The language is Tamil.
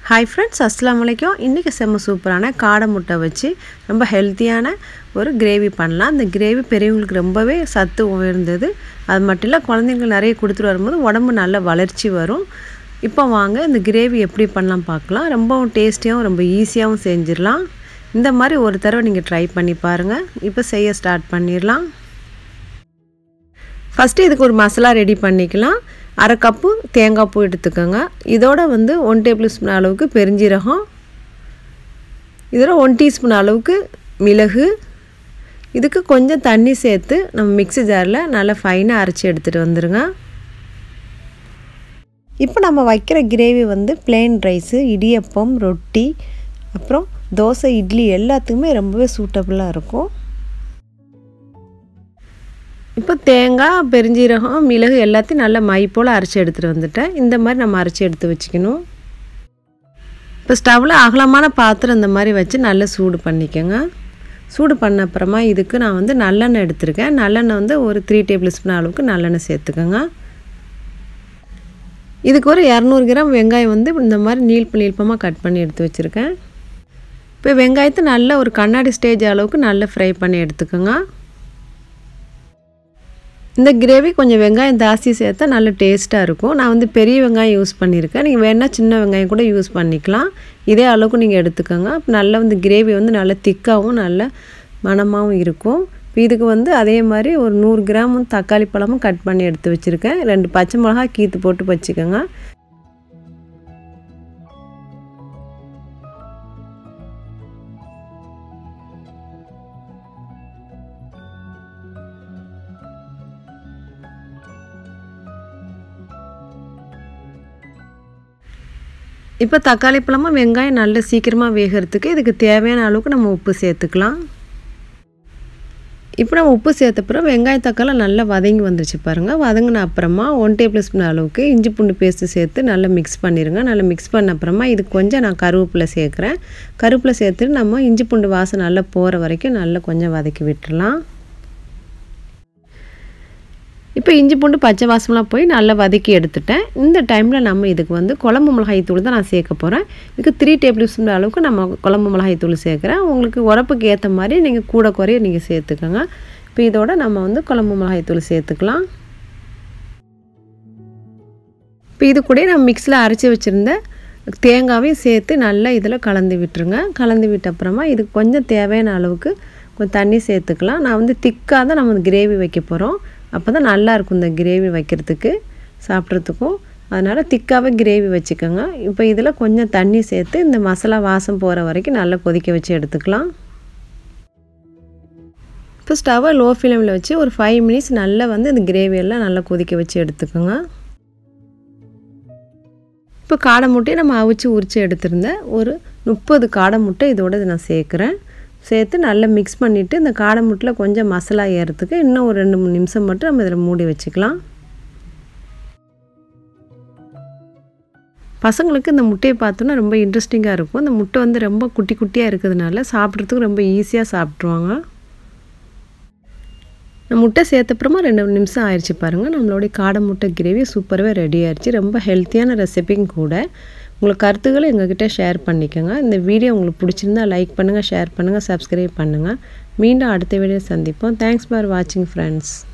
ஹாய் ஃப்ரெண்ட்ஸ் அஸ்லாம் வலைக்கும் இன்றைக்கி செம்ம சூப்பரான காடை முட்டை வச்சு ரொம்ப ஹெல்த்தியான ஒரு கிரேவி பண்ணலாம் அந்த கிரேவி பெரியவங்களுக்கு ரொம்பவே சத்து உயர்ந்தது அது மட்டும் இல்லை குழந்தைங்களுக்கு நிறைய கொடுத்துட்டு வரும்போது உடம்பு நல்ல வளர்ச்சி வரும் இப்போ வாங்க இந்த கிரேவி எப்படி பண்ணலாம் பார்க்கலாம் ரொம்பவும் டேஸ்டியாகவும் ரொம்ப ஈஸியாகவும் செஞ்சிடலாம் இந்த மாதிரி ஒரு தடவை நீங்கள் ட்ரை பண்ணி பாருங்கள் இப்போ செய்ய ஸ்டார்ட் பண்ணிடலாம் ஃபஸ்ட்டு இதுக்கு ஒரு மசாலா ரெடி பண்ணிக்கலாம் அரை கப்பு தேங்காய் பூ எடுத்துக்கோங்க இதோட வந்து ஒன் டேபிள் ஸ்பூன் அளவுக்கு பெருஞ்சீரகம் இதோட ஒன் டீஸ்பூன் அளவுக்கு மிளகு இதுக்கு கொஞ்சம் தண்ணி சேர்த்து நம்ம மிக்ஸி ஜாரில் நல்லா ஃபைனாக அரைச்சி எடுத்துகிட்டு வந்துடுங்க இப்போ நம்ம வைக்கிற கிரேவி வந்து பிளெயின் ரைஸு இடியப்பம் ரொட்டி அப்புறம் தோசை இட்லி எல்லாத்துக்குமே ரொம்பவே சூட்டபுளாக இருக்கும் இப்போ தேங்காய் பெருஞ்சீரகம் மிளகு எல்லாத்தையும் நல்லா மை போல் அரைச்சி எடுத்துகிட்டு வந்துட்டேன் இந்த மாதிரி நம்ம அரைச்சி எடுத்து வச்சுக்கணும் இப்போ ஸ்டவ்வில் அகலமான பாத்திரம் இந்த மாதிரி வச்சு நல்லா சூடு பண்ணிக்கோங்க சூடு பண்ண அப்புறமா இதுக்கு நான் வந்து நல்லெண்ணெய் எடுத்திருக்கேன் நல்லெண்ணெய் வந்து ஒரு த்ரீ டேபிள் ஸ்பூன் அளவுக்கு நல்லெண்ணெய் சேர்த்துக்கோங்க இதுக்கு ஒரு இரநூறு கிராம் வெங்காயம் வந்து இந்த மாதிரி நீள்ப நீள்பமாக கட் பண்ணி எடுத்து வச்சுருக்கேன் இப்போ வெங்காயத்தை நல்ல ஒரு கண்ணாடி ஸ்டேஜ் அளவுக்கு நல்லா ஃப்ரை பண்ணி எடுத்துக்கோங்க இந்த கிரேவி கொஞ்சம் வெங்காயம் ஜாஸ்தி சேர்த்தா நல்ல டேஸ்ட்டாக இருக்கும் நான் வந்து பெரிய வெங்காயம் யூஸ் பண்ணியிருக்கேன் நீங்கள் வேணால் சின்ன வெங்காயம் கூட யூஸ் பண்ணிக்கலாம் இதே அளவுக்கு நீங்கள் எடுத்துக்கோங்க நல்லா வந்து கிரேவி வந்து நல்ல திக்காகவும் நல்ல மணமாகவும் இருக்கும் இதுக்கு வந்து அதே மாதிரி ஒரு நூறு கிராம் தக்காளி பழமும் கட் பண்ணி எடுத்து வச்சுருக்கேன் ரெண்டு பச்சை மிளகா கீத்து போட்டு வச்சுக்கோங்க இப்போ தக்காளி பழமும் வெங்காயம் நல்ல சீக்கிரமாக வேகிறதுக்கு இதுக்கு தேவையான அளவுக்கு நம்ம உப்பு சேர்த்துக்கலாம் இப்போ நம்ம உப்பு சேர்த்தப்புறம் வெங்காய தக்காளி நல்லா வதங்கி வந்துருச்சு பாருங்கள் வதங்கின அப்புறமா ஒன் டேபிள் ஸ்பூன் அளவுக்கு இஞ்சி பூண்டு பேஸ்ட்டு சேர்த்து நல்லா மிக்ஸ் பண்ணிடுங்க நல்லா மிக்ஸ் பண்ண அப்புறமா இது கொஞ்சம் நான் கருவேப்பிலை சேர்க்குறேன் கருவேப்பிலை சேர்த்துட்டு நம்ம இஞ்சி பூண்டு வாசம் நல்லா போகிற வரைக்கும் நல்லா கொஞ்சம் வதக்கி விட்டுடலாம் இப்போ இஞ்சி பூண்டு பச்சை வாசம்லாம் போய் நல்லா வதக்கி எடுத்துட்டேன் இந்த டைமில் நம்ம இதுக்கு வந்து குழம்பு மிளகாய் தூள் தான் நான் சேர்க்க போகிறேன் இதுக்கு த்ரீ டேபிள் ஸ்பூன் அளவுக்கு நம்ம குழம்பு மிளகாய் தூள் சேர்க்குறேன் உங்களுக்கு உரப்புக்கு ஏற்ற மாதிரி நீங்கள் கூட குறைய நீங்கள் சேர்த்துக்கோங்க இப்போ இதோட நம்ம வந்து குழம்பு மிளகாய் தூள் சேர்த்துக்கலாம் இப்போ இது கூட நம்ம மிக்ஸில் அரைச்சி வச்சுருந்த தேங்காவையும் சேர்த்து நல்லா இதில் கலந்து விட்டுருங்க கலந்து விட்ட அப்புறமா இதுக்கு கொஞ்சம் தேவையான அளவுக்கு கொஞ்சம் தண்ணி சேர்த்துக்கலாம் நான் வந்து திக்காக தான் நம்ம கிரேவி வைக்க போகிறோம் அப்போ தான் நல்லாயிருக்கும் இந்த கிரேவி வைக்கிறதுக்கு சாப்பிட்றதுக்கும் அதனால் திக்காகவே கிரேவி வச்சுக்கோங்க இப்போ இதில் கொஞ்சம் தண்ணி சேர்த்து இந்த மசாலா வாசம் போகிற வரைக்கும் நல்லா கொதிக்க வச்சு எடுத்துக்கலாம் இப்போ ஸ்டவ்வை லோ ஃப்ளேமில் வச்சு ஒரு ஃபைவ் மினிட்ஸ் நல்லா வந்து இந்த கிரேவியெல்லாம் நல்லா கொதிக்க வச்சு எடுத்துக்கோங்க இப்போ காடை முட்டையை நம்ம அவிச்சு உரித்து எடுத்திருந்தேன் ஒரு முப்பது காடை முட்டை இதோட நான் சேர்க்குறேன் சேர்த்து நல்லா மிக்ஸ் பண்ணிவிட்டு இந்த காடை முட்டில் கொஞ்சம் மசாலா ஏறத்துக்கு இன்னும் ஒரு ரெண்டு மூணு நிமிஷம் மட்டும் நம்ம இதில் மூடி வச்சுக்கலாம் பசங்களுக்கு இந்த முட்டையை பார்த்தோன்னா ரொம்ப இன்ட்ரெஸ்டிங்காக இருக்கும் இந்த முட்டை வந்து ரொம்ப குட்டி குட்டியாக இருக்கிறதுனால சாப்பிட்றதுக்கு ரொம்ப ஈஸியாக சாப்பிட்ருவாங்க முட்டை சேர்த்தப்புறமா ரெண்டு நிமிஷம் ஆயிடுச்சு பாருங்கள் நம்மளுடைய காடை முட்டை கிரேவி சூப்பராகவே ரெடி ஆயிடுச்சு ரொம்ப ஹெல்த்தியான ரெசிபியும் கூட உங்களுக்கு கருத்துக்களை எங்ககிட்ட ஷேர் பண்ணிக்கோங்க இந்த வீடியோ உங்களுக்கு பிடிச்சிருந்தா லைக் பண்ணுங்கள் ஷேர் பண்ணுங்கள் சப்ஸ்கிரைப் பண்ணுங்கள் மீண்டும் அடுத்த வீடியோ சந்திப்போம் தேங்க்ஸ் ஃபார் வாட்சிங் ஃப்ரெண்ட்ஸ்